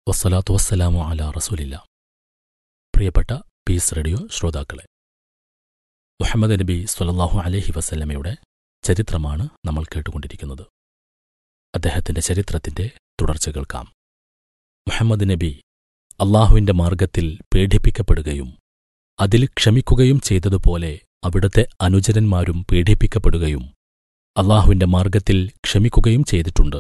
വസ്സലാത്തു വസ്സലാമു അല റസൂലില്ല പ്രിയപ്പെട്ട പീസ് റേഡിയോ ശ്രോതാക്കളെ മുഹമ്മദ് നബി സ്വല്ലല്ലാഹു അലൈഹി വസല്ലമയുടെ ചരിത്രമാണ് നമ്മൾ കേട്ടുകൊണ്ടിരിക്കുന്നത് അദ്ദേഹത്തിന്റെ ചരിത്രത്തിന്റെ തുടർച്ച കേൾക്കാം മുഹമ്മദ് നബി അള്ളാഹുവിന്റെ മാർഗത്തിൽ പീഡിപ്പിക്കപ്പെടുകയും അതിൽ ക്ഷമിക്കുകയും ചെയ്തതുപോലെ അവിടുത്തെ അനുചരന്മാരും പീഡിപ്പിക്കപ്പെടുകയും അള്ളാഹുവിന്റെ മാർഗത്തിൽ ക്ഷമിക്കുകയും ചെയ്തിട്ടുണ്ട്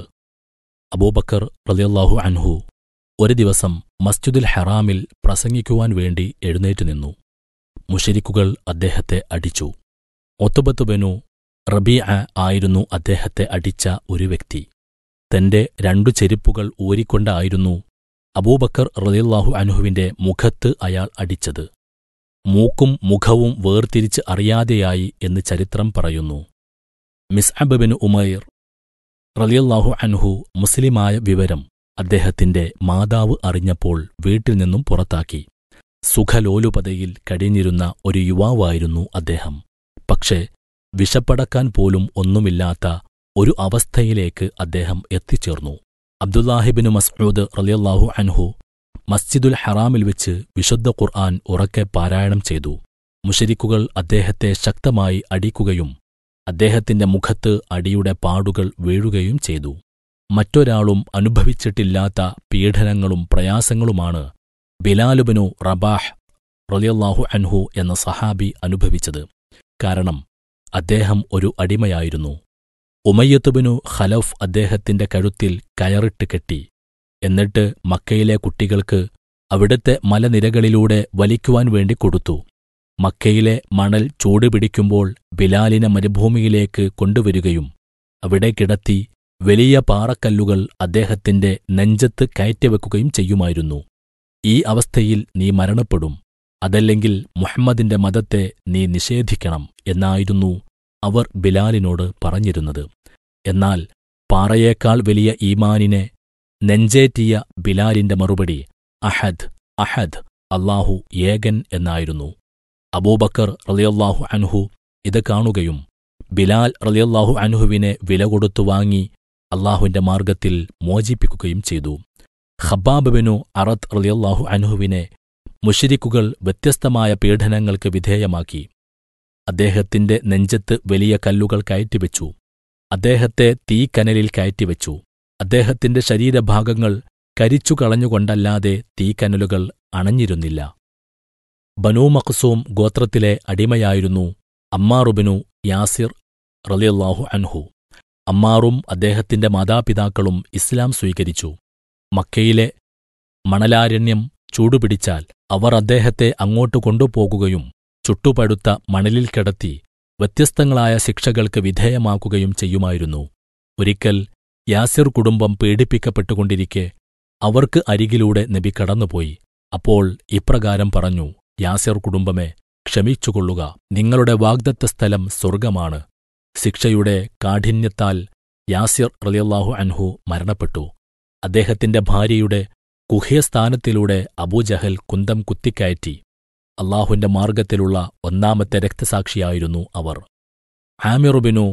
അബൂബക്കർ റളിയല്ലാഹു അൻഹു ഒരു ദിവസം മസ്ജിദുൽ ഹറാമിൽ പ്രസംഗിക്കുവാൻ വേണ്ടി എഴുന്നേറ്റു നിന്നു മുഷരിക്കുകൾ അദ്ദേഹത്തെ അടിച്ചു ഒത്തുബത്തുബനു റബീഅ ആയിരുന്നു അദ്ദേഹത്തെ അടിച്ച ഒരു വ്യക്തി തന്റെ രണ്ടു ചെരുപ്പുകൾ ഊരിക്കൊണ്ടായിരുന്നു അബൂബക്കർ റളിയല്ലാഹു അൻഹുവിന്റെ മുഖത്ത് അയാൾ അടിച്ചത് മൂക്കും മുഖവും വേർതിരിച്ച് അറിയാതെയായി എന്ന് ചരിത്രം പറയുന്നു മിസ്അബിന് ഉമൈർ റളിയല്ലാഹു അൻഹു മുസ്ലിമായ വിവരം അദ്ദേഹത്തിന്റെ മാതാവ് അറിഞ്ഞപ്പോൾ വീട്ടിൽ നിന്നും പുറത്താക്കി സുഖലോലുപതയിൽ കഴിഞ്ഞിരുന്ന ഒരു യുവാവായിരുന്നു അദ്ദേഹം പക്ഷേ വിശപ്പടക്കാൻ പോലും ഒന്നുമില്ലാത്ത ഒരു അവസ്ഥയിലേക്ക് അദ്ദേഹം എത്തിച്ചേർന്നു അബ്ദുല്ലാഹിബിനു മസ്ഊദ് റളിയല്ലാഹു അൻഹു മസ്ജിദുൽ ഹറാമിൽ വെച്ച് വിശുദ്ധ ഖുർആൻ ഉറക്കെ പാരായണം ചെയ്തു മുഷരിക്കുകൾ അദ്ദേഹത്തെ ശക്തമായി അടിക്കുകയും അദ്ദേഹത്തിന്റെ മുഖത്ത് അടിയുടെ പാടുകൾ വീഴുകയും ചെയ്തു മറ്റൊരാളും അനുഭവിച്ചിട്ടില്ലാത്ത പീഡനങ്ങളും പ്രയാസങ്ങളുമാണ് ബിലാലുബനു റബാഹ് റളിയല്ലാഹു അൻഹു എന്ന സഹാബി അനുഭവിച്ചത് കാരണം അദ്ദേഹം ഒരു അടിമയായിരുന്നു ഉമയ്യത്തുബിനു ഖലഫ് അദ്ദേഹത്തിന്റെ കഴുത്തിൽ കയറിട്ട് കെട്ടി എന്നിട്ട് മക്കയിലെ കുട്ടികൾക്ക് അവിടുത്തെ മലനിരകളിലൂടെ വലിക്കുവാൻ വേണ്ടി കൊടുത്തു മക്കയിലെ മണൽ ചൂടുപിടിക്കുമ്പോൾ ബിലാലിനെ മരുഭൂമിയിലേക്ക് കൊണ്ടുവരികയും അവിടെ കിടത്തി വലിയ പാറക്കല്ലുകൾ അദ്ദേഹത്തിന്റെ നെഞ്ചത്ത് കയറ്റിവെക്കുകയും ചെയ്യുമായിരുന്നു ഈ അവസ്ഥയിൽ നീ മരണപ്പെടും അതല്ലെങ്കിൽ മുഹമ്മദിന്റെ മതത്തെ നീ നിഷേധിക്കണം എന്നായിരുന്നു അവർ ബിലാലിനോട് പറഞ്ഞിരുന്നത് എന്നാൽ പാറയേക്കാൾ വലിയ ഈമാനിനെ നെഞ്ചേറ്റിയ ബിലാലിന്റെ മറുപടി അഹദ് അഹദ് അല്ലാഹു ഏകൻ എന്നായിരുന്നു അബൂബക്കർ റളിയല്ലാഹു അൻഹു ഇത് കാണുകയും ബിലാൽ റളിയല്ലാഹു അൻഹുവിനെ വില കൊടുത്തു വാങ്ങി അള്ളാഹുവിന്റെ മാർഗത്തിൽ മോചിപ്പിക്കുകയും ചെയ്തു ഖബ്ബാബിനു അറത്ത് റളിയല്ലാഹു അൻഹുവിനെ മുഷരിക്കുകൾ വ്യത്യസ്തമായ പീഡനങ്ങൾക്ക് വിധേയമാക്കി അദ്ദേഹത്തിന്റെ നെഞ്ചത്ത് വലിയ കല്ലുകൾ കയറ്റിവെച്ചു അദ്ദേഹത്തെ തീക്കനലിൽ കയറ്റിവെച്ചു അദ്ദേഹത്തിന്റെ ശരീരഭാഗങ്ങൾ കരിച്ചു കളഞ്ഞുകൊണ്ടല്ലാതെ തീക്കനലുകൾ അണഞ്ഞിരുന്നില്ല ബനൂ മഖ്സൂം ഗോത്രത്തിലെ അടിമയായിരുന്നു അമ്മാറുബിനു യാസിർ റളിയല്ലാഹു അൻഹു അമ്മാറും അദ്ദേഹത്തിന്റെ മാതാപിതാക്കളും ഇസ്ലാം സ്വീകരിച്ചു മക്കയിലെ മണലാരണ്യം ചൂടുപിടിച്ചാൽ അവർ അദ്ദേഹത്തെ അങ്ങോട്ട് കൊണ്ടുപോകുകയും ചുട്ടുപഴുത്ത മണലിൽ കിടത്തി വ്യത്യസ്തങ്ങളായ ശിക്ഷകൾക്ക് വിധേയമാക്കുകയും ചെയ്യുമായിരുന്നു ഒരിക്കൽ യാസിർ കുടുംബം പീഡിപ്പിക്കപ്പെട്ടുകൊണ്ടിരിക്കെ അവർക്ക് അരികിലൂടെ നബി കടന്നുപോയി അപ്പോൾ ഇപ്രകാരം പറഞ്ഞു യാസിർ കുടുംബമേ ക്ഷമിച്ചുകൊള്ളുക നിങ്ങളുടെ വാഗ്ദത്ത സ്ഥലം സ്വർഗമാണ് ശിക്ഷയുടെ കാഠിന്യത്താൽ യാസിർ റളിയല്ലാഹു അൻഹു മരണപ്പെട്ടു അദ്ദേഹത്തിന്റെ ഭാര്യയുടെ ഗുഹ്യസ്ഥാനത്തിലൂടെ അബൂജഹൽ കുന്തം കുത്തിക്കയറ്റി അള്ളാഹുവിന്റെ മാർഗത്തിലുള്ള ഒന്നാമത്തെ രക്തസാക്ഷിയായിരുന്നു അവർ ആമിറുബിനു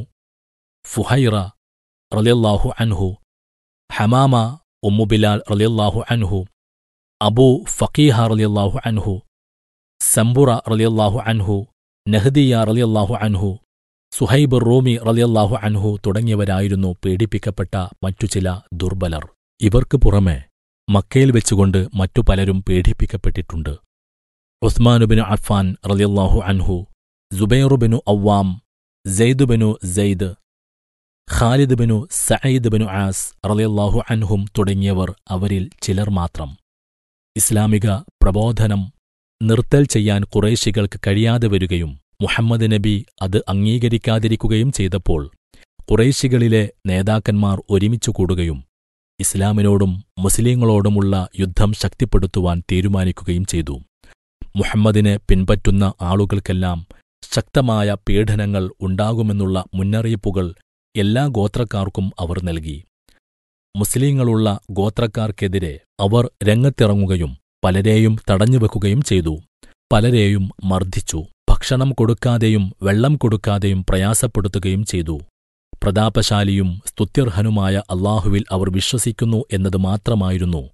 ഫുഹൈറ റളിയല്ലാഹു അൻഹു ഹമാമ ഉമ്മുബിലാൽ റളിയല്ലാഹു അൻഹു അബൂ ഫക്കീഹ റളിയല്ലാഹു അൻഹു സമ്പുറ റളിയല്ലാഹു അൻഹു നഹദിയ റളിയല്ലാഹു അൻഹു സുഹൈബ് റൂമി റളിയല്ലാഹു അൻഹു തുടങ്ങിയവരായിരുന്നു പീഡിപ്പിക്കപ്പെട്ട മറ്റു ചില ദുർബലർ ഇവർക്ക് പുറമെ മക്കയിൽ വെച്ചുകൊണ്ട് മറ്റു പലരും പീഡിപ്പിക്കപ്പെട്ടിട്ടുണ്ട് ഉസ്മാനുബിനു അഫ്ഫാൻ റളിയല്ലാഹു അൻഹു സുബൈറുബിനു അവ്വാം സെയ്ദുബിനു സെയ്ദ് ഖാലിദ് ബിനു സയ്യിദ് ബിനു ആസ് റളിയല്ലാഹു അൻഹും തുടങ്ങിയവർ അവരിൽ ചിലർ മാത്രം ഇസ്ലാമിക പ്രബോധനം നിർത്തൽ ചെയ്യാൻ കുറേശികൾക്ക് കഴിയാതെ വരികയും മുഹമ്മദ് നബി അത് അംഗീകരിക്കാതിരിക്കുകയും ചെയ്തപ്പോൾ കുറേശികളിലെ നേതാക്കന്മാർ ഒരുമിച്ചു കൂടുകയും ഇസ്ലാമിനോടും മുസ്ലിങ്ങളോടുമുള്ള യുദ്ധം ശക്തിപ്പെടുത്തുവാൻ തീരുമാനിക്കുകയും ചെയ്തു മുഹമ്മദിനെ പിൻപറ്റുന്ന ആളുകൾക്കെല്ലാം ശക്തമായ പീഡനങ്ങൾ ഉണ്ടാകുമെന്നുള്ള മുന്നറിയിപ്പുകൾ എല്ലാ ഗോത്രക്കാർക്കും അവർ നൽകി മുസ്ലിങ്ങളുള്ള ഗോത്രക്കാർക്കെതിരെ അവർ രംഗത്തിറങ്ങുകയും പലരെയും തടഞ്ഞുവെക്കുകയും ചെയ്തു പലരെയും മർദ്ദിച്ചു ഭക്ഷണം കൊടുക്കാതെയും വെള്ളം കൊടുക്കാതെയും പ്രയാസപ്പെടുത്തുകയും ചെയ്തു പ്രതാപശാലിയും സ്തുത്യർഹനുമായ അള്ളാഹുവിൽ അവർ വിശ്വസിക്കുന്നു എന്നത് മാത്രമായിരുന്നു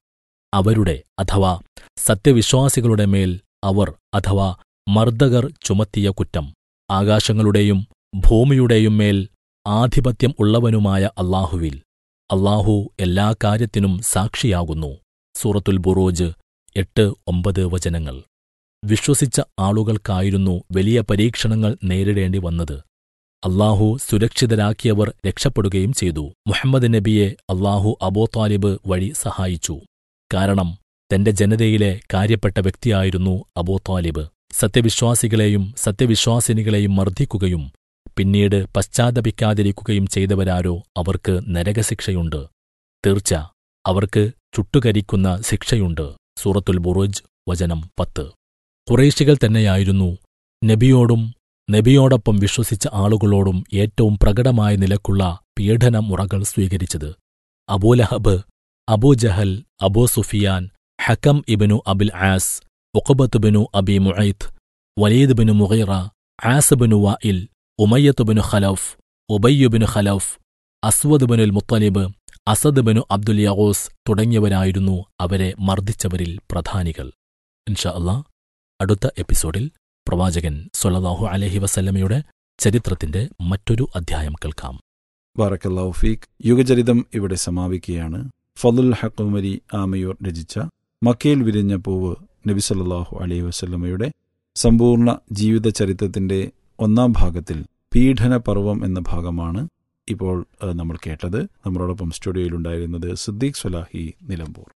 അവരുടെ അഥവാ സത്യവിശ്വാസികളുടെ മേൽ അവർ അഥവാ മർദ്ദകർ ചുമത്തിയ കുറ്റം ആകാശങ്ങളുടെയും ഭൂമിയുടെയും മേൽ ആധിപത്യം ഉള്ളവനുമായ അല്ലാഹുവിൽ അല്ലാഹു എല്ലാ കാര്യത്തിനും സാക്ഷിയാകുന്നു സൂറത്തുൽ ബുറൂജ് എട്ട് ഒമ്പത് വചനങ്ങൾ വിശ്വസിച്ച ആളുകൾക്കായിരുന്നു വലിയ പരീക്ഷണങ്ങൾ നേരിടേണ്ടി വന്നത് അല്ലാഹു സുരക്ഷിതരാക്കിയവർ രക്ഷപ്പെടുകയും ചെയ്തു മുഹമ്മദ് നബിയെ അല്ലാഹു അബൂ താലിബ് വഴി സഹായിച്ചു കാരണം തന്റെ ജനതയിലെ കാര്യപ്പെട്ട വ്യക്തിയായിരുന്നു അബൂ താലിബ് സത്യവിശ്വാസികളെയും സത്യവിശ്വാസിനികളെയും മർദ്ദിക്കുകയും പിന്നീട് പശ്ചാത്തപിക്കാതിരിക്കുകയും ചെയ്തവരാരോ അവർക്ക് നരകശിക്ഷയുണ്ട് തീർച്ച അവർക്ക് ചുട്ടുകരിക്കുന്ന ശിക്ഷയുണ്ട് സൂറത്തുൽ ബുറുജ് വചനം പത്ത് കുറേശികൾ തന്നെയായിരുന്നു നബിയോടും നബിയോടൊപ്പം വിശ്വസിച്ച ആളുകളോടും ഏറ്റവും പ്രകടമായ നിലക്കുള്ള പീഡന മുറകൾ സ്വീകരിച്ചത് Abu Lahab Abu Jahl Abu Sufyan Hakam ഇബിനു അബിൽ ആസ് ഉഖബത്ത് ബിനു അബി മുഐത്ത് വലീദ് ബിനു മുഗൈറ ആസ് ബിനു വായിൽ ഉമയ്യത്ത് ബിനു ഖലഫ് ഉബയ്യു ബിനു ഖലഫ് അസ്വദ് ബിനുൽ മുത്തലിബ് അസദ് ബിനു അബ്ദുൽ യഗോസ് തുടങ്ങിയവരായിരുന്നു അവരെ മർദ്ദിച്ചവരിൽ പ്രധാനികൾ ഇൻഷാ അല്ലാ അടുത്ത എപ്പിസോഡിൽ പ്രവാചകൻ സൊല്ലല്ലാഹു അലഹി വസല്ലമയുടെ ചരിത്രത്തിന്റെ മറ്റൊരു അധ്യായം കേൾക്കാം ബാറക്കല്ലാഹു ഫീഖ് യുഗചരിതം ഇവിടെ സമാപിക്കുകയാണ് ഫതുൽ ഹക്കുമരി ആമയൂർ രചിച്ച മക്കയിൽ വിരിഞ്ഞ പൂവ് നബി സല്ലല്ലാഹു അലൈഹി വസല്ലമയുടെ സമ്പൂർണ്ണ ജീവിത ചരിത്രത്തിന്റെ ഒന്നാം ഭാഗത്തിൽ പീഡന പർവം എന്ന ഭാഗമാണ് ഇപ്പോൾ ഏഹ്, നമ്മൾ കേട്ടത് നമ്മളോടൊപ്പം സ്റ്റുഡിയോയിലുണ്ടായിരുന്നത് സിദ്ദീഖ് സ്വലാഹി നിലമ്പൂർ